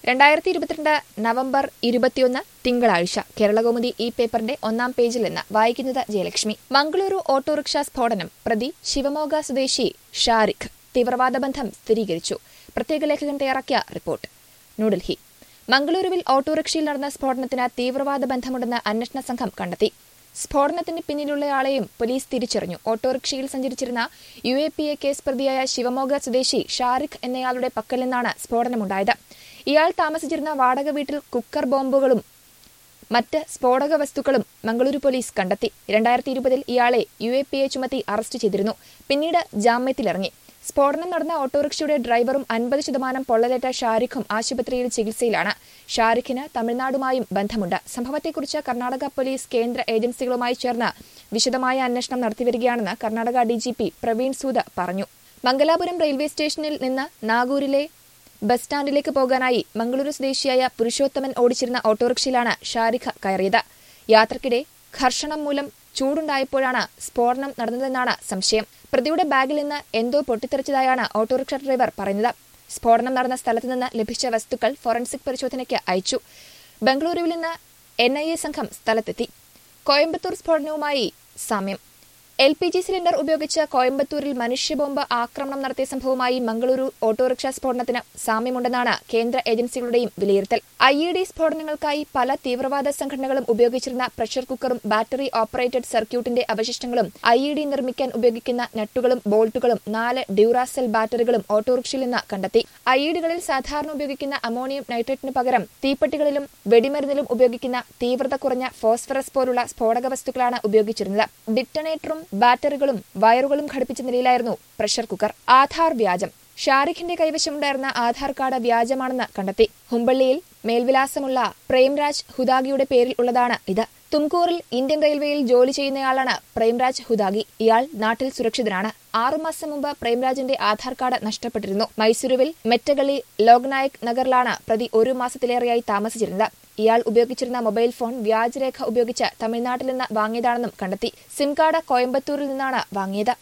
രണ്ടായിരത്തി ഇരുപത്തിരണ്ട് നവംബർ ഇരുപത്തിയൊന്ന് തിങ്കളാഴ്ച കേരളകൗമുദി ഈ പേപ്പറിന്റെ ഒന്നാം പേജിൽ നിന്ന് വായിക്കുന്നത് ജയലക്ഷ്മി മംഗളൂരു ഓട്ടോറിക്ഷ സ്ഫോടനം പ്രതി ശിവമോഗ സ്വദേശി ഷാരിഖ് തീവ്രവാദ ബന്ധം സ്ഥിരീകരിച്ചു പ്രത്യേക ലേഖകൻ തയ്യാറാക്കിയ റിപ്പോർട്ട് ന്യൂഡൽഹി മംഗളൂരുവിൽ ഓട്ടോറിക്ഷയിൽ നടന്ന സ്ഫോടനത്തിന് തീവ്രവാദ ബന്ധമുണ്ടെന്ന് അന്വേഷണ സംഘം കണ്ടെത്തി സ്ഫോടനത്തിന് പിന്നിലുള്ളയാളെയും പോലീസ് തിരിച്ചറിഞ്ഞു ഓട്ടോറിക്ഷയിൽ സഞ്ചരിച്ചിരുന്ന U A P A case പ്രതിയായ ശിവമോഗ സ്വദേശി ഷാരിഖ് എന്നയാളുടെ പക്കൽ നിന്നാണ് സ്ഫോടനമുണ്ടായത് ഇയാൾ താമസിച്ചിരുന്ന വാടക വീട്ടിൽ കുക്കർ ബോംബുകളും മറ്റ് സ്ഫോടക വസ്തുക്കളും മംഗളൂരു പോലീസ് കണ്ടെത്തി രണ്ടായിരത്തി ഇരുപതിൽ ഇയാളെ യു എ പി എ ചുമത്തി അറസ്റ്റ് ചെയ്തിരുന്നു പിന്നീട് ജാമ്യത്തിലിറങ്ങി സ്ഫോടനം നടന്ന ഓട്ടോറിക്ഷയുടെ ഡ്രൈവറും അൻപത് ശതമാനം പൊള്ളലേറ്റ ഷാരിഖും ആശുപത്രിയിൽ ചികിത്സയിലാണ് ഷാരിഖിന് തമിഴ്നാടുമായും ബന്ധമുണ്ട് സംഭവത്തെക്കുറിച്ച് കർണാടക പോലീസ് കേന്ദ്ര ഏജൻസികളുമായി ചേർന്ന് വിശദമായ അന്വേഷണം നടത്തിവരികയാണെന്ന് കർണാടക ഡിജിപി പ്രവീൺ സൂദ് പറഞ്ഞു മംഗലാപുരം റെയിൽവേ സ്റ്റേഷനിൽ നിന്ന് നാഗൂരിലെ ബസ് സ്റ്റാൻഡിലേക്ക് പോകാനായി മംഗളൂരു സ്വദേശിയായ പുരുഷോത്തമൻ ഓടിച്ചിരുന്ന ഓട്ടോറിക്ഷയിലാണ് ഷാരിഖ് കയറിയത് യാത്രക്കിടെ ഘർഷണം മൂലം ചൂടുണ്ടായപ്പോഴാണ് സ്ഫോടനം നടന്നതെന്നാണ് സംശയം പ്രതിയുടെ ബാഗിൽ നിന്ന് എന്തോ പൊട്ടിത്തെറിച്ചതായാണ് ഓട്ടോറിക്ഷ ഡ്രൈവർ പറയുന്നത് സ്ഫോടനം നടന്ന സ്ഥലത്ത് നിന്ന് ലഭിച്ച വസ്തുക്കൾ ഫോറൻസിക് പരിശോധനയ്ക്ക് അയച്ചു ബംഗളൂരുവിൽ നിന്ന് എൻ ഐ എ സംഘം സ്ഥലത്തെത്തി കോയമ്പത്തൂർ സ്ഫോടനവുമായി സാമ്യം എൽ പി ജി സിലിണ്ടർ ഉപയോഗിച്ച് കോയമ്പത്തൂരിൽ മനുഷ്യബോംബ് ആക്രമണം നടത്തിയ സംഭവവുമായി മംഗളൂരു ഓട്ടോറിക്ഷ സ്ഫോടനത്തിന് സാമ്യമുണ്ടെന്നാണ് കേന്ദ്ര ഏജൻസികളുടെയും വിലയിരുത്തൽ ഐ ഇ ഡി സ്ഫോടനങ്ങൾക്കായി പല തീവ്രവാദ സംഘടനകളും ഉപയോഗിച്ചിരുന്ന പ്രഷർ കുക്കറും ബാറ്ററി ഓപ്പറേറ്റഡ് സർക്യൂട്ടിന്റെ അവശിഷ്ടങ്ങളും ഐ ഇ ഡി നിർമ്മിക്കാൻ ഉപയോഗിക്കുന്ന നട്ടുകളും ബോൾട്ടുകളും നാല് ഡ്യൂറാസെൽ ബാറ്ററികളും ഓട്ടോറിക്ഷയിൽ നിന്ന് കണ്ടെത്തി ഐ ഇ ഡികളിൽ സാധാരണ ഉപയോഗിക്കുന്ന അമോണിയം നൈട്രേറ്റിന് പകരം തീപ്പെട്ടികളിലും വെടിമരുന്നിലും ഉപയോഗിക്കുന്ന തീവ്രത കുറഞ്ഞ ഫോസ്ഫറസ് പോലുള്ള സ്ഫോടക വസ്തുക്കളാണ് ഉപയോഗിച്ചിരുന്നത് ഡിറ്റണേറ്ററും ബാറ്ററികളും വയറുകളും ഘടിപ്പിച്ച നിലയിലായിരുന്നു പ്രഷർ കുക്കർ ആധാർ വ്യാജം ഷാരിഖിന്റെ കൈവശമുണ്ടായിരുന്ന ആധാർ കാർഡ് വ്യാജമാണെന്ന് കണ്ടെത്തി ഹുമ്പള്ളിയിൽ മേൽവിലാസമുള്ള പ്രേംരാജ് ഹുദാഗിയുടെ പേരിൽ ഉള്ളതാണ് ഇത് തുംകൂറിൽ ഇന്ത്യൻ റെയിൽവേയിൽ ജോലി ചെയ്യുന്നയാളാണ് പ്രേംരാജ് ഹുദാഗി ഇയാൾ നാട്ടിൽ സുരക്ഷിതനാണ് ആറുമാസം മുമ്പ് പ്രേംരാജിന്റെ ആധാർ കാർഡ് നഷ്ടപ്പെട്ടിരുന്നു മൈസൂരുവിൽ മെറ്റഗളി ലോക്നായക് നഗറിലാണ് പ്രതി ഒരു മാസത്തിലേറെയായി താമസിച്ചിരുന്നത് ഇയാൾ ഉപയോഗിച്ചിരുന്ന മൊബൈൽ ഫോൺ വ്യാജരേഖ ഉപയോഗിച്ച് തമിഴ്നാട്ടിൽ നിന്ന് വാങ്ങിയതാണെന്നും കണ്ടെത്തി സിം കാർഡ് കോയമ്പത്തൂരിൽ നിന്നാണ് വാങ്ങിയത്